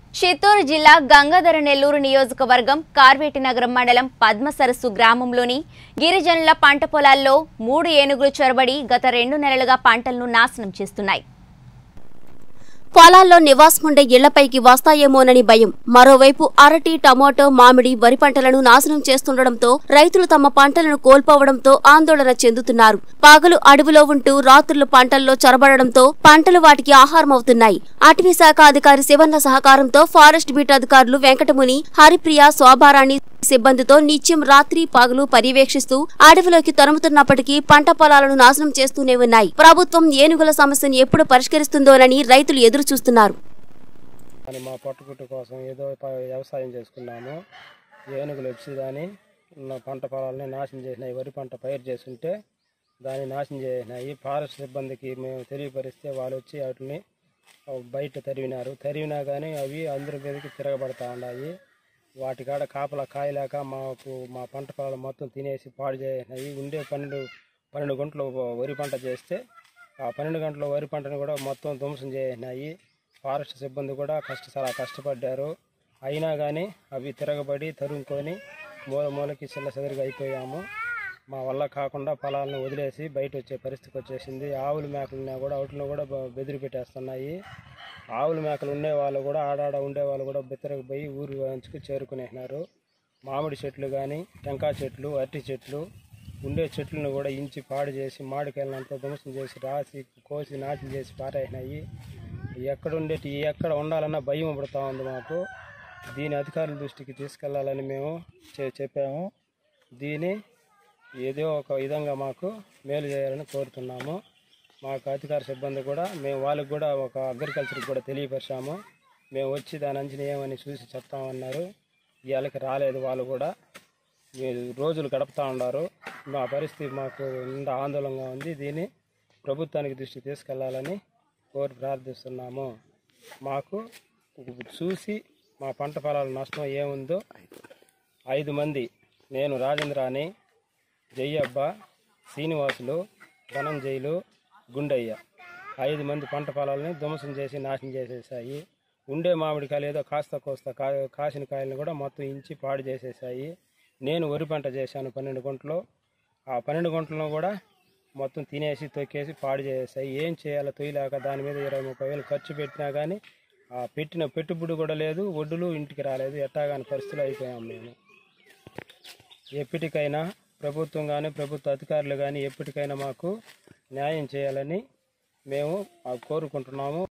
చిత్తూరు జిల్లా గంగాధర నెల్లూరు నియోజకవర్గం కార్వేటి నగరం మండలం పద్మసరస్సు గ్రామంలోని గిరిజనుల పంట పొలాల్లో మూడు ఏనుగులు చొరబడి గత రెండు నెలలుగా పంటలను నాశనం చేస్తున్నాయి పొలాల్లో నివాసముండే ఇళ్లపైకి వస్తాయేమోనని భయం మరోవైపు అరటి టమోటో మామిడి వరి పంటలను నాశనం చేస్తుండటంతో రైతులు తమ పంటలను కోల్పోవడంతో ఆందోళన చెందుతున్నారు పగలు అడవిలో ఉంటూ రాత్రులు పంటల్లో చొరబడడంతో పంటలు వాటికి ఆహారం అవుతున్నాయి అటవీ శాఖ అధికారి శివన్న సహకారంతో ఫారెస్ట్ బీట్ అధికారులు వెంకటముని హరిప్రియ శోభారాణి సిబ్బందితో నిత్యం రాత్రి పగలు పర్యవేక్షిస్తూ అడవిలోకి తరుముతున్నప్పటికీ పంట పొలాలను నాశనం చేస్తూనే ఉన్నాయి ప్రభుత్వం ఏనుగుల సమస్యను ఎప్పుడు పరిష్కరిస్తుందోనని రైతులు ఎదురు చూస్తున్నారు అని మా పట్టుకుట్టు కోసం ఏదో ప- వ్యవసాయం చేసుకున్నాము ఏనుగులు వచ్చి దాని ఉన్న పంట పొలాలని నాశనం చేసినాయి వరి పంట పైరు చేస్తుంటే దాన్ని నాశనం చేసినాయి ఫారెస్ట్ సిబ్బందికి మేము తెలియపరిస్తే వాళ్ళు వచ్చి వాటిని బయట తరివినారు తరివినా కానీ అవి అందరి మీదకి తిరగబడతా ఉన్నాయి వాటి కాడ కాపలా కాయలేక మాకు మా పంట పొలాలు మొత్తం తినేసి పాడు చేసినాయి ఉండే పన్నెండు పన్నెండు గంటలు వరి పంట చేస్తే ఆ పన్నెండు గంటల వరి పంటను కూడా మొత్తం ధ్వంసం చేసినాయి ఫారెస్ట్ సిబ్బంది కూడా కష్ట చాలా కష్టపడ్డారు అయినా కానీ అవి తిరగబడి తరుముకొని మూల మూలకి చిల్ల చెదరిగా అయిపోయాము మా వల్ల కాకుండా పొలాలను వదిలేసి బయట వచ్చే పరిస్థితికి వచ్చేసింది ఆవులు మేకలున్నా కూడా వాటిని కూడా బ- బెదిరి పెట్టేస్తున్నాయి ఆవులు మేకలు ఉండే వాళ్ళు కూడా ఆడాడ ఉండే వాళ్ళు కూడా బెత్తరకు పోయి ఊరు అంచుకు చేరుకునేసినారు మామిడి చెట్లు కానీ టెంకాయ చెట్లు అరటి చెట్లు ఉండే చెట్లను కూడా ఇంచి పాడు చేసి మామిడికాయలంతా ధ్వంసం చేసి రాసి కోసి నాశనం చేసి పారేసినాయి ఎక్కడ ఉండేటి ఎక్కడ ఉండాలన్నా భయం పడుతూ ఉంది మాకు దీని అధికారుల దృష్టికి తీసుకెళ్లాలని మేము చె- చెప్పాము దీని ఏదో ఒక విధంగా మాకు మేలు చేయాలని కోరుతున్నాము మాకు అధికార సిబ్బంది కూడా మేము వాళ్ళకి కూడా ఒక అగ్రికల్చర్కి కూడా తెలియపరిచాము మేము వచ్చి దాని అంచనా ఏమని చూసి చెప్తామన్నారు ఇవాళకి రాలేదు వాళ్ళు కూడా మీరు రోజులు గడుపుతూ ఉన్నారు మా పరిస్థితి మాకు నిండా ఆందోళనగా ఉంది దీన్ని ప్రభుత్వానికి దృష్టికి తీసుకెళ్లాలని కోరి ప్రార్థిస్తున్నాము మాకు చూసి మా పంట పొలాల నష్టం ఏముందో ఐదు మంది నేను రాజేంద్ర అని జయ్యబ్బ శ్రీనివాసులు ధనంజయులు గుండయ్య ఐదు మంది పంట పొలాలని ధ్వంసం చేసి నాశనం చేసేసాయి ఉండే మామిడికాయలు ఏదో కాస్త కోస్త కా కాసిన కాయలను కూడా మొత్తం ఇంచి పాడు చేసేసాయి నేను వరి పంట చేశాను పన్నెండు గుంటలు ఆ పన్నెండు గుంటలను కూడా మొత్తం తినేసి తొక్కేసి పాడు చేసేసాయి ఏం చేయాలో తొయ్యలేక దాని మీద ఇరవై ముప్పై వేలు ఖర్చు పెట్టినా కానీ ఆ పెట్టిన పెట్టుబడి కూడా లేదు ఒడ్డులు ఇంటికి రాలేదు ఎట్టాగాని పరిస్థితులు అయిపోయాం మేము ఎప్పటికైనా ప్రభుత్వం కానీ ప్రభుత్వ అధికారులు కానీ ఎప్పటికైనా మాకు న్యాయం చేయాలని మేము ఆ, కోరుకుంటున్నాము